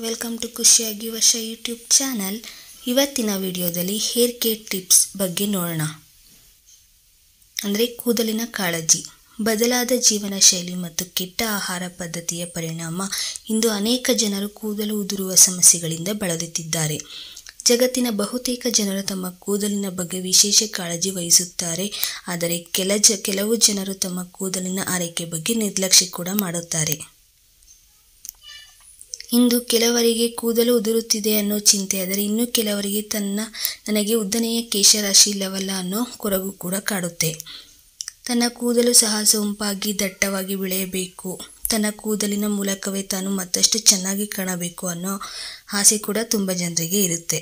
welcome to ಖುಷಿಯಾಗಿ ವರ್ಷ YouTube channel ಇವತ್ತಿನ ವಿಡಿಯೋದಲ್ಲಿ ಹೇರ್ ಕೇರ್ ಟಿಪ್ಸ್ ಬಗ್ಗೆ ನೋಡೋಣ ಅಂದರೆ ಕೂದಲಿನ ಕಾಳಜಿ ಬದಲಾದ ಜೀವನ ಶೈಲಿ ಮತ್ತು ಕೆಟ್ಟ ಆಹಾರ ಪದ್ಧತಿಯ ಪರಿಣಾಮ ಇಂದು ಅನೇಕ ಜನರು ಕೂದಲು ಉದುರುವ ಸಮಸ್ಯೆಗಳಿಂದ ಬಳಲುತ್ತಿದ್ದಾರೆ ಜಗತ್ತಿನ ಬಹುತೇಕ ಜನರು ತಮ್ಮ ಕೂದಲಿನ ಬಗ್ಗೆ ವಿಶೇಷ ಕಾಳಜಿ ವಹಿಸುತ್ತಾರೆ ಆದರೆ ಕೆಲ ಜ ಕೆಲವು ಜನರು ತಮ್ಮ ಕೂದಲಿನ ಆರೈಕೆ ಬಗ್ಗೆ ನಿರ್ಲಕ್ಷ್ಯ ಕೂಡ ಮಾಡುತ್ತಾರೆ ಇಂದು ಕೆಲವರಿಗೆ ಕೂದಲು ಉದುರುತ್ತಿದೆ ಅನ್ನೋ ಚಿಂತೆ ಆದರೆ ಇನ್ನು ಕೆಲವರಿಗೆ ತನ್ನ ನನಗೆ ಉದ್ದನೆಯ ಕೇಶರಾಶಿ ಇಲ್ಲವಲ್ಲ ಅನ್ನೋ ಕೊರಗು ಕೂಡ ಕಾಡುತ್ತೆ ತನ್ನ ಕೂದಲು ಸಹ ಸೊಂಪಾಗಿ ದಟ್ಟವಾಗಿ ಬೆಳೆಯಬೇಕು ತನ್ನ ಕೂದಲಿನ ಮೂಲಕವೇ ತಾನು ಮತ್ತಷ್ಟು ಚೆನ್ನಾಗಿ ಕಾಣಬೇಕು ಅನ್ನೋ ಆಸೆ ಕೂಡ ತುಂಬ ಜನರಿಗೆ ಇರುತ್ತೆ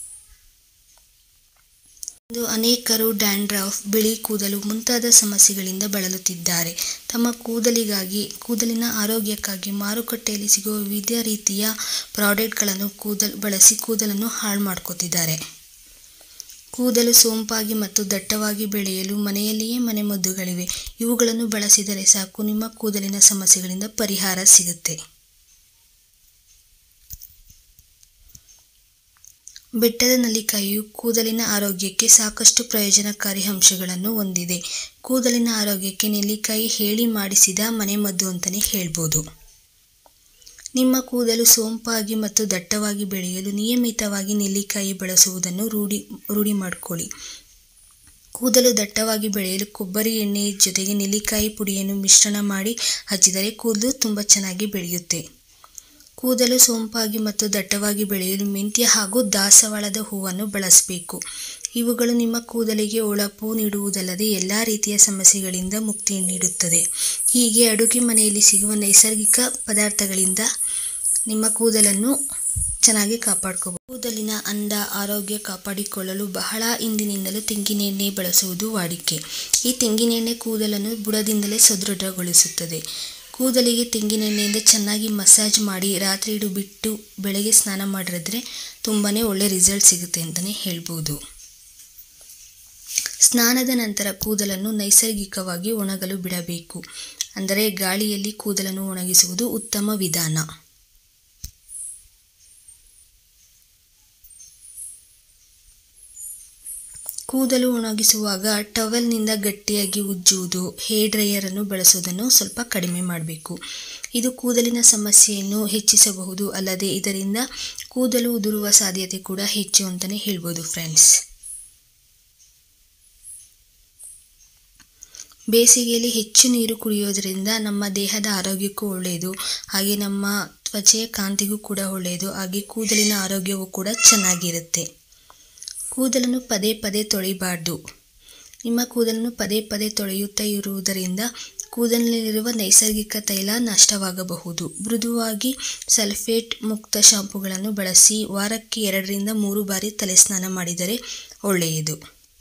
ಇಂದು ಅನೇಕರು ಡ್ಯಾಂಡ್ರಫ್ ಬಿಳಿ ಕೂದಲು ಮುಂತಾದ ಸಮಸ್ಯೆಗಳಿಂದ ಬಳಲುತ್ತಿದ್ದಾರೆ ತಮ್ಮ ಕೂದಲಿಗಾಗಿ ಕೂದಲಿನ ಆರೋಗ್ಯಕ್ಕಾಗಿ ಮಾರುಕಟ್ಟೆಯಲ್ಲಿ ಸಿಗುವ ವಿವಿಧ ರೀತಿಯ ಪ್ರಾಡಕ್ಟ್ಗಳನ್ನು ಕೂದಲು ಬಳಸಿ ಕೂದಲನ್ನು ಹಾಳು ಮಾಡ್ಕೋತಿದ್ದಾರೆ ಕೂದಲು ಸೋಂಪಾಗಿ ಮತ್ತು ದಟ್ಟವಾಗಿ ಬೆಳೆಯಲು ಮನೆಯಲ್ಲಿಯೇ ಮನೆಮದ್ದುಗಳಿವೆ ಇವುಗಳನ್ನು ಬಳಸಿದರೆ ಸಾಕು ನಿಮ್ಮ ಕೂದಲಿನ ಸಮಸ್ಯೆಗಳಿಂದ ಪರಿಹಾರ ಸಿಗುತ್ತೆ ಬೆಟ್ಟದ ನಲ್ಲಿಕಾಯಿಯು ಕೂದಲಿನ ಆರೋಗ್ಯಕ್ಕೆ ಸಾಕಷ್ಟು ಪ್ರಯೋಜನಕಾರಿ ಅಂಶಗಳನ್ನು ಹೊಂದಿದೆ ಕೂದಲಿನ ಆರೋಗ್ಯಕ್ಕೆ ನೆಲ್ಲಿಕಾಯಿ ಹೇಳಿ ಮಾಡಿಸಿದ ಮನೆಮದ್ದು ಅಂತಲೇ ಹೇಳ್ಬೋದು ನಿಮ್ಮ ಕೂದಲು ಸೋಂಪಾಗಿ ಮತ್ತು ದಟ್ಟವಾಗಿ ಬೆಳೆಯಲು ನಿಯಮಿತವಾಗಿ ನೆಲ್ಲಿಕಾಯಿ ಬಳಸುವುದನ್ನು ರೂಢಿ ರೂಢಿ ಮಾಡಿಕೊಳ್ಳಿ ಕೂದಲು ದಟ್ಟವಾಗಿ ಬೆಳೆಯಲು ಕೊಬ್ಬರಿ ಎಣ್ಣೆ ಜೊತೆಗೆ ನೆಲ್ಲಿಕಾಯಿ ಪುಡಿಯನ್ನು ಮಿಶ್ರಣ ಮಾಡಿ ಹಚ್ಚಿದರೆ ಕೂದಲು ತುಂಬ ಚೆನ್ನಾಗಿ ಬೆಳೆಯುತ್ತೆ ಕೂದಲು ಸೋಂಪಾಗಿ ಮತ್ತು ದಟ್ಟವಾಗಿ ಬೆಳೆಯಲು ಮೆಂತ್ಯ ಹಾಗೂ ದಾಸವಾಳದ ಹೂವನ್ನು ಬಳಸಬೇಕು ಇವುಗಳು ನಿಮ್ಮ ಕೂದಲಿಗೆ ಹೊಳಪು ನೀಡುವುದಲ್ಲದೆ ಎಲ್ಲ ರೀತಿಯ ಸಮಸ್ಯೆಗಳಿಂದ ಮುಕ್ತಿ ನೀಡುತ್ತದೆ ಹೀಗೆ ಅಡುಗೆ ಮನೆಯಲ್ಲಿ ಸಿಗುವ ನೈಸರ್ಗಿಕ ಪದಾರ್ಥಗಳಿಂದ ನಿಮ್ಮ ಕೂದಲನ್ನು ಚೆನ್ನಾಗಿ ಕಾಪಾಡ್ಕೋಬಹುದು ಕೂದಲಿನ ಅಂದ ಆರೋಗ್ಯ ಕಾಪಾಡಿಕೊಳ್ಳಲು ಬಹಳ ಹಿಂದಿನಿಂದಲೂ ತೆಂಗಿನೆಣ್ಣೆ ಬಳಸುವುದು ವಾಡಿಕೆ ಈ ತೆಂಗಿನೆಣ್ಣೆ ಕೂದಲನ್ನು ಬುಡದಿಂದಲೇ ಸದೃಢಗೊಳಿಸುತ್ತದೆ ಕೂದಲಿಗೆ ತೆಂಗಿನೆಣ್ಣೆಯಿಂದ ಚೆನ್ನಾಗಿ ಮಸಾಜ್ ಮಾಡಿ ರಾತ್ರಿ ಇಡು ಬಿಟ್ಟು ಬೆಳಗ್ಗೆ ಸ್ನಾನ ಮಾಡಿದ್ರೆ ತುಂಬಾ ಒಳ್ಳೆ ರಿಸಲ್ಟ್ ಸಿಗುತ್ತೆ ಅಂತಲೇ ಹೇಳ್ಬೋದು ಸ್ನಾನದ ನಂತರ ಕೂದಲನ್ನು ನೈಸರ್ಗಿಕವಾಗಿ ಒಣಗಲು ಬಿಡಬೇಕು ಅಂದರೆ ಗಾಳಿಯಲ್ಲಿ ಕೂದಲನ್ನು ಒಣಗಿಸುವುದು ಉತ್ತಮ ವಿಧಾನ ಕೂದಲು ಒಣಗಿಸುವಾಗ ಟವೆಲ್ನಿಂದ ಗಟ್ಟಿಯಾಗಿ ಉಜ್ಜುವುದು ಹೇರ್ ಡ್ರೈಯರನ್ನು ಬಳಸುವುದನ್ನು ಸ್ವಲ್ಪ ಕಡಿಮೆ ಮಾಡಬೇಕು ಇದು ಕೂದಲಿನ ಸಮಸ್ಯೆಯನ್ನು ಹೆಚ್ಚಿಸಬಹುದು ಅಲ್ಲದೆ ಇದರಿಂದ ಕೂದಲು ಉದುರುವ ಸಾಧ್ಯತೆ ಕೂಡ ಹೆಚ್ಚು ಅಂತಲೇ ಹೇಳ್ಬೋದು ಫ್ರೆಂಡ್ಸ್ ಬೇಸಿಗೆಯಲ್ಲಿ ಹೆಚ್ಚು ನೀರು ಕುಡಿಯೋದ್ರಿಂದ ನಮ್ಮ ದೇಹದ ಆರೋಗ್ಯಕ್ಕೂ ಒಳ್ಳೆಯದು ಹಾಗೆ ನಮ್ಮ ತ್ವಚೆಯ ಕಾಂತಿಗೂ ಕೂಡ ಒಳ್ಳೆಯದು ಹಾಗೆ ಕೂದಲಿನ ಆರೋಗ್ಯವೂ ಕೂಡ ಚೆನ್ನಾಗಿರುತ್ತೆ ಕೂದಲನ್ನು ಪದೇ ಪದೇ ತೊಳಿಬಾರ್ದು ನಿಮ್ಮ ಕೂದಲನ್ನು ಪದೇ ಪದೇ ತೊಳೆಯುತ್ತಾ ಇರುವುದರಿಂದ ಕೂದಲಿನಲ್ಲಿರುವ ನೈಸರ್ಗಿಕ ತೈಲ ನಷ್ಟವಾಗಬಹುದು ಮೃದುವಾಗಿ ಸಲ್ಫೇಟ್ ಮುಕ್ತ ಶಾಂಪುಗಳನ್ನು ಬಳಸಿ ವಾರಕ್ಕೆ ಎರಡರಿಂದ ಮೂರು ಬಾರಿ ತಲೆ ಸ್ನಾನ ಮಾಡಿದರೆ ಒಳ್ಳೆಯದು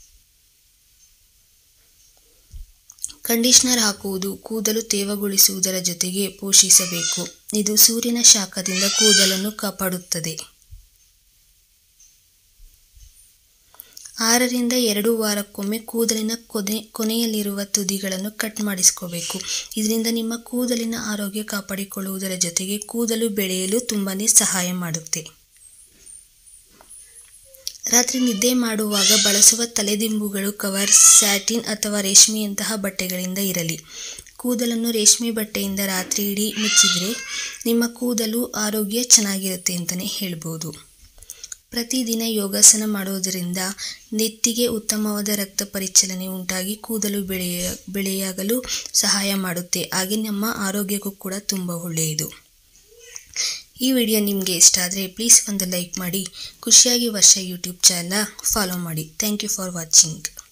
ಕಂಡೀಷ್ನರ್ ಹಾಕುವುದು ಕೂದಲು ತೇವಗೊಳಿಸುವುದರ ಜೊತೆಗೆ ಪೋಷಿಸಬೇಕು ಇದು ಸೂರ್ಯನ ಶಾಖದಿಂದ ಕೂದಲನ್ನು ಕಾಪಾಡುತ್ತದೆ ಆರರಿಂದ ಎರಡು ವಾರಕ್ಕೊಮ್ಮೆ ಕೂದಲಿನ ಕೊನೆ ಕೊನೆಯಲ್ಲಿರುವ ತುದಿಗಳನ್ನು ಕಟ್ ಮಾಡಿಸ್ಕೋಬೇಕು ಇದರಿಂದ ನಿಮ್ಮ ಕೂದಲಿನ ಆರೋಗ್ಯ ಕಾಪಾಡಿಕೊಳ್ಳುವುದರ ಜೊತೆಗೆ ಕೂದಲು ಬೆಳೆಯಲು ತುಂಬಾ ಸಹಾಯ ಮಾಡುತ್ತೆ ರಾತ್ರಿ ನಿದ್ದೆ ಮಾಡುವಾಗ ಬಳಸುವ ತಲೆದಿಂಬುಗಳು ಕವರ್ ಸ್ಯಾಟಿನ್ ಅಥವಾ ರೇಷ್ಮೆಯಂತಹ ಬಟ್ಟೆಗಳಿಂದ ಇರಲಿ ಕೂದಲನ್ನು ರೇಷ್ಮೆ ಬಟ್ಟೆಯಿಂದ ರಾತ್ರಿ ಇಡೀ ಮುಚ್ಚಿದರೆ ನಿಮ್ಮ ಕೂದಲು ಆರೋಗ್ಯ ಚೆನ್ನಾಗಿರುತ್ತೆ ಅಂತಲೇ ಹೇಳ್ಬೋದು ಪ್ರತಿದಿನ ಯೋಗಾಸನ ಮಾಡುವುದರಿಂದ ನೆತ್ತಿಗೆ ಉತ್ತಮವಾದ ರಕ್ತ ಪರಿಚಲನೆ ಉಂಟಾಗಿ ಕೂದಲು ಬೆಳೆಯ ಬೆಳೆಯಾಗಲು ಸಹಾಯ ಮಾಡುತ್ತೆ ಹಾಗೆ ನಮ್ಮ ಆರೋಗ್ಯಕ್ಕೂ ಕೂಡ ತುಂಬ ಒಳ್ಳೆಯದು ಈ ವಿಡಿಯೋ ನಿಮಗೆ ಇಷ್ಟ ಆದರೆ ಪ್ಲೀಸ್ ಒಂದು ಲೈಕ್ ಮಾಡಿ ಖುಷಿಯಾಗಿ ವರ್ಷ ಯೂಟ್ಯೂಬ್ ಚಾನಲ್ ಫಾಲೋ ಮಾಡಿ ಥ್ಯಾಂಕ್ ಯು ಫಾರ್ ವಾಚಿಂಗ್